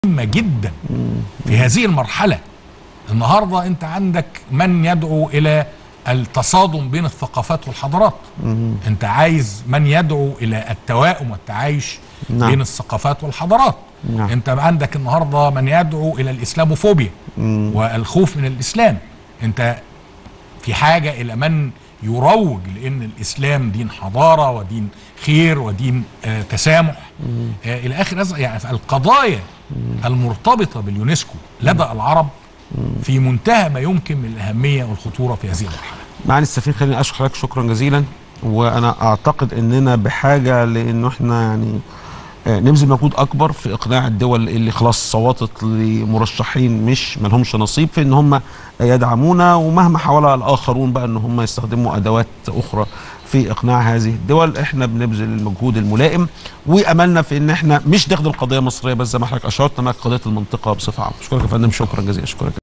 مهمة جدا في هذه المرحلة النهاردة انت عندك من يدعو الى التصادم بين الثقافات والحضارات انت عايز من يدعو الى التوائم والتعايش نعم. بين الثقافات والحضارات نعم. انت عندك النهاردة من يدعو الى الاسلاموفوبيا والخوف من الاسلام انت في حاجة إلى من يروج لأن الإسلام دين حضارة ودين خير ودين آه تسامح آه إلى آخر هذا يعني القضايا المرتبطة باليونسكو لدى العرب في منتهى ما يمكن من الأهمية والخطورة في هذه المرحلة معالي السفير خليني اشكر حضرتك شكرا جزيلا وانا اعتقد اننا بحاجه لانه احنا يعني آه، نبذل مجهود اكبر في اقناع الدول اللي خلاص صوتت لمرشحين مش ملهمش نصيب في ان هم يدعمونا ومهما حاول الاخرون بقى ان هم يستخدموا ادوات اخرى في اقناع هذه الدول احنا بنبذل المجهود الملائم واملنا في ان احنا مش نخدم القضيه المصريه بس زي ما حضرتك اشرت انها قضيه المنطقه بصفه عامه اشكرك يا فندم شكرا جزيلا اشكرك